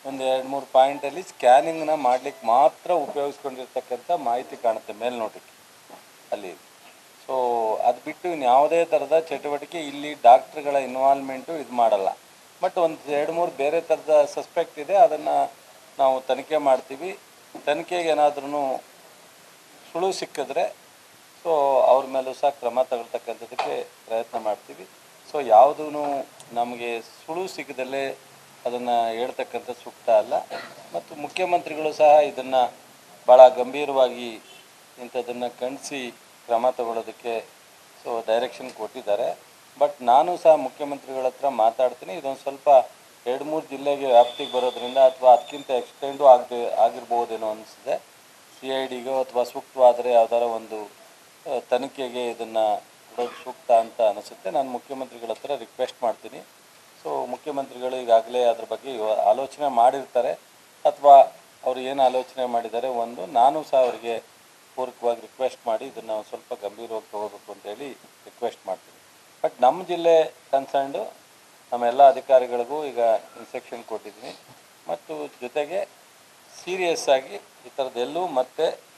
ಒಂದು ಎರಡು ಮೂರು ಪಾಯಿಂಟಲ್ಲಿ ಸ್ಕ್ಯಾನಿಂಗ್ನ ಮಾಡಲಿಕ್ಕೆ ಮಾತ್ರ ಉಪಯೋಗಿಸ್ಕೊಂಡಿರ್ತಕ್ಕಂಥ ಮಾಹಿತಿ ಕಾಣುತ್ತೆ ಮೇಲ್ನೋಟಕ್ಕೆ ಅಲ್ಲಿ ಸೊ ಅದು ಬಿಟ್ಟು ಇನ್ಯಾವುದೇ ಥರದ ಚಟುವಟಿಕೆ ಇಲ್ಲಿ ಡಾಕ್ಟ್ರುಗಳ ಇನ್ವಾಲ್ವ್ಮೆಂಟು ಇದು ಮಾಡಲ್ಲ ಬಟ್ ಒಂದು ಎರಡು ಮೂರು ಬೇರೆ ಥರದ ಸಸ್ಪೆಕ್ಟ್ ಇದೆ ಅದನ್ನು ನಾವು ತನಿಖೆ ಮಾಡ್ತೀವಿ ತನಿಖೆಗೆ ಏನಾದ್ರೂ ಸುಳು ಸಿಕ್ಕಿದ್ರೆ ಸೊ ಅವ್ರ ಮೇಲೂ ಸಹ ಕ್ರಮ ತಗೊಳ್ತಕ್ಕಂಥದ್ದಕ್ಕೆ ಪ್ರಯತ್ನ ಮಾಡ್ತೀವಿ ಸೊ ಯಾವುದೂ ನಮಗೆ ಸುಳು ಸಿಗದಲ್ಲೇ ಅದನ್ನು ಹೇಳ್ತಕ್ಕಂಥ ಸೂಕ್ತ ಅಲ್ಲ ಮತ್ತು ಮುಖ್ಯಮಂತ್ರಿಗಳು ಸಹ ಇದನ್ನು ಭಾಳ ಗಂಭೀರವಾಗಿ ಇಂಥದ್ದನ್ನು ಖಂಡಿಸಿ ಕ್ರಮ ತಗೊಳ್ಳೋದಕ್ಕೆ ಸೊ ಡೈರೆಕ್ಷನ್ ಕೊಟ್ಟಿದ್ದಾರೆ ಬಟ್ ನಾನು ಸಹ ಮುಖ್ಯಮಂತ್ರಿಗಳ ಹತ್ರ ಮಾತಾಡ್ತೀನಿ ಇದೊಂದು ಸ್ವಲ್ಪ ಎರಡು ಮೂರು ಜಿಲ್ಲೆಗೆ ವ್ಯಾಪ್ತಿಗೆ ಬರೋದ್ರಿಂದ ಅಥವಾ ಅದಕ್ಕಿಂತ ಎಕ್ಸ್ಟೆಂಡು ಆಗದೆ ಆಗಿರ್ಬೋದೇನೋ ಅನಿಸಿದೆ ಸಿ ಐ ಡಿಗೋ ಅಥವಾ ಸೂಕ್ತವಾದರೆ ಯಾವ್ದಾರ ಒಂದು ಆ, ತನಿಖೆಗೆ ಇದನ್ನು ಕೊಡೋದು ಸೂಕ್ತ ಅಂತ ಅನಿಸುತ್ತೆ ನಾನು ಮುಖ್ಯಮಂತ್ರಿಗಳ ಹತ್ರ ರಿಕ್ವೆಸ್ಟ್ ಮಾಡ್ತೀನಿ ಸೊ ಮುಖ್ಯಮಂತ್ರಿಗಳು ಈಗಾಗಲೇ ಅದ್ರ ಬಗ್ಗೆ ಇವ- ಆಲೋಚನೆ ಮಾಡಿರ್ತಾರೆ ಅಥವಾ ಅವರು ಏನು ಆಲೋಚನೆ ಮಾಡಿದ್ದಾರೆ ಒಂದು ನಾನು ಸಹ ಅವರಿಗೆ ಪೂರಕವಾಗಿ ರಿಕ್ವೆಸ್ಟ್ ಮಾಡಿ ಇದನ್ನು ಸ್ವಲ್ಪ ಗಂಭೀರವಾಗಿ ತಗೋಬೇಕು ಅಂತೇಳಿ ರಿಕ್ವೆಸ್ಟ್ ಮಾಡ್ತೀನಿ ಬಟ್ ನಮ್ಮ ಜಿಲ್ಲೆ ಕನ್ಸರ್ನ್ಡು ನಮ್ಮ ಎಲ್ಲ ಅಧಿಕಾರಿಗಳಿಗೂ ಈಗ ಇನ್ಸ್ಟ್ರಕ್ಷನ್ ಕೊಟ್ಟಿದ್ದೀನಿ ಮತ್ತು ಜೊತೆಗೆ ಸೀರಿಯಸ್ ಆಗಿ ಈ ಥರದ್ದೆಲ್ಲೂ ಮತ್ತೆ